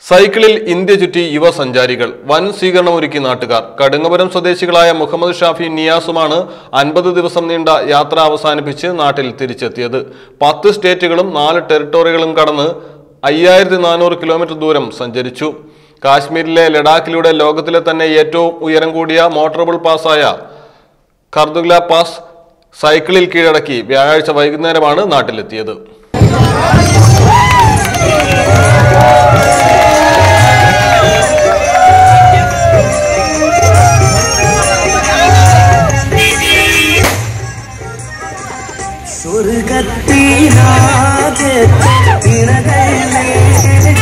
സൈക്കിളിൽ ഇന്ത്യ ചുറ്റി യുവസഞ്ചാരികൾ വൻ സ്വീകരണമൊരുക്കി നാട്ടുകാർ കടുങ്ങപുരം സ്വദേശികളായ മുഹമ്മദ് ഷാഫി നിയാസുമാണ് അൻപത് ദിവസം നീണ്ട യാത്ര അവസാനിപ്പിച്ച് നാട്ടിൽ തിരിച്ചെത്തിയത് പത്ത് സ്റ്റേറ്റുകളും നാല് ടെറിട്ടോറികളും കടന്ന് അയ്യായിരത്തി നാനൂറ് കിലോമീറ്റർ ദൂരം സഞ്ചരിച്ചു കാശ്മീരിലെ ലഡാക്കിലൂടെ ലോകത്തിലെ തന്നെ ഏറ്റവും ഉയരം കൂടിയ മോട്ടറബിൾ പാസ്സായ കർദുഗ്ല പാസ് സൈക്കിളിൽ കീഴടക്കി വ്യാഴാഴ്ച വൈകുന്നേരമാണ് നാട്ടിലെത്തിയത് സ്വർഗത്തിനാകെ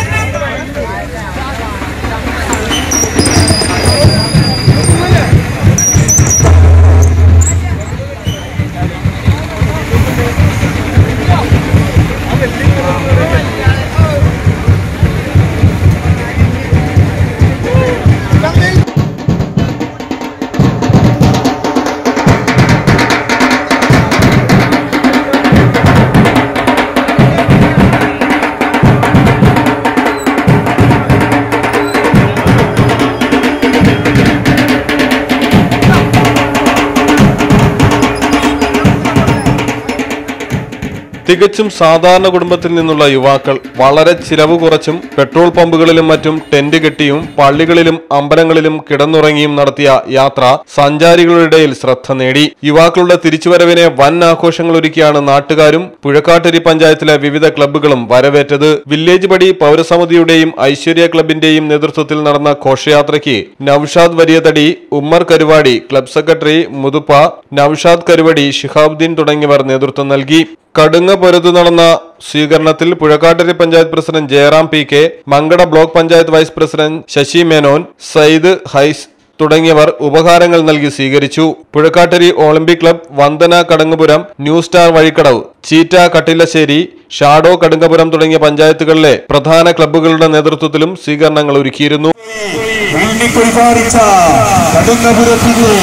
തികച്ചും സാധാരണ കുടുംബത്തിൽ നിന്നുള്ള യുവാക്കൾ വളരെ ചിലവ് കുറച്ചും പെട്രോൾ പമ്പുകളിലും മറ്റും ടെന്റ് കെട്ടിയും പള്ളികളിലും അമ്പലങ്ങളിലും കിടന്നുറങ്ങിയും നടത്തിയ യാത്ര സഞ്ചാരികളുടെ ഇടയിൽ ശ്രദ്ധ നേടി യുവാക്കളുടെ തിരിച്ചുവരവിനെ വൻ ആഘോഷങ്ങൾ ഒരുക്കിയാണ് നാട്ടുകാരും പുഴക്കാട്ടരി പഞ്ചായത്തിലെ വിവിധ ക്ലബ്ബുകളും വരവേറ്റത് വില്ലേജ് പടി പൗരസമിതിയുടെയും ഐശ്വര്യ ക്ലബിന്റെയും നേതൃത്വത്തിൽ നടന്ന ഘോഷയാത്രയ്ക്ക് നൌഷാദ് വലിയതടി ഉമ്മർ കരുവാടി ക്ലബ് സെക്രട്ടറി മുതുപ്പ നൌഷാദ് കരുവടി ഷിഹാബുദ്ദീൻ തുടങ്ങിയവർ നേതൃത്വം നൽകി കടുങ്ങ പൊരുതു നടന്ന സ്വീകരണത്തിൽ Puzhakkattiri panchayat president Jayaram P K Mankada block panchayat vice president Sasi Menon Sayyid ഹൈസ് തുടങ്ങിയവർ ഉപഹാരങ്ങൾ നൽകി സ്വീകരിച്ചു Puzhakkattiri Olympic club Vandana Kadangupuram new star Vazhikkadavu cheetah Kattilassery shadow Kadungapuram തുടങ്ങിയ പഞ്ചായത്തുകളിലെ പ്രധാന ക്ലബ്ബുകളുടെ നേതൃത്വത്തിലും സ്വീകരണങ്ങൾ ഒരുക്കിയിരുന്നു വേണ്ടി പരിപാലിച്ച കടുങ്ങപുരത്തിലെ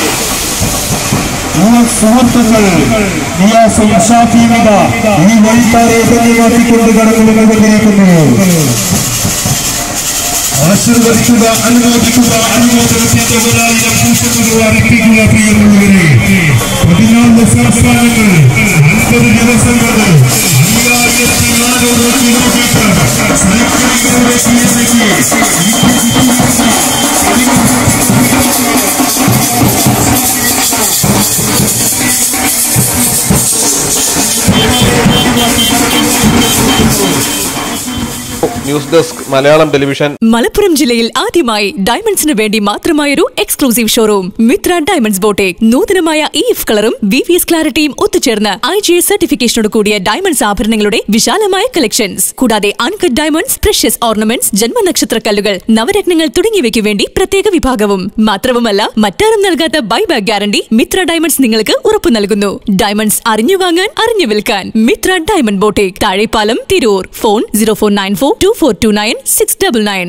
ഈ സുഹൃത്തുക്കൾ നിയാസും ഷാഫിയുമിത ഈ വഴിത്താരെ ധന്യമാക്കിക്കൊണ്ട് കടന്നു കൊണ്ടിരിക്കുന്നു ആശീർവദിക്കുക അനുമോദിക്കുക അനുമോദനത്തിന്റെ ഒരായിരം പൂശുന്നത് അർപ്പിക്കുക പ്രിയമുള്ളവരെ പതിനാല് സംസ്ഥാനങ്ങൾ അൻപത് ദിവസങ്ങൾ അയ്യായിരത്തി നാനൂറ് കിലോമീറ്റർ സൈക്കിളിലൂടെ news desk Malayalam television Malappuram ജില്ലയിൽ ആദ്യമായി ഡയമണ്ട്സിന് വേണ്ടി മാത്രമായൊരു exclusive showroom Mithra diamonds boutique നൂതനമായ ഇ എഫ് കളറും വി വി എസ് ക്ലാരിറ്റിയും ഒത്തുചേർന്ന് ഐ ജി എസ് സർട്ടിഫിക്കേഷനോട് കൂടിയ ഡയമണ്ട്സ് ആഭരണങ്ങളുടെ വിശാലമായ കളക്ഷൻസ് കൂടാതെ അൺകട്ട് ഡയമണ്ട്സ് പ്രഷ്യസ് ഓർണമെന്റ്സ് ജന്മനക്ഷത്ര കല്ലുകൾ നവരത്നങ്ങൾ തുടങ്ങിയവയ്ക്ക് വേണ്ടി പ്രത്യേക വിഭാഗവും മാത്രവുമല്ല മറ്റാരും നൽകാത്ത ബൈബാക്ക് ഗ്യാരണ്ടി മിത്ര ഡയമണ്ട്സ് നിങ്ങൾക്ക് ഉറപ്പു നൽകുന്നു ഡയമണ്ട്സ് അറിഞ്ഞു വാങ്ങാൻ അറിഞ്ഞു വിൽക്കാൻ Mithra diamond boutique Thazhepalam Tirur phone zero four nine four two four two nine six double nine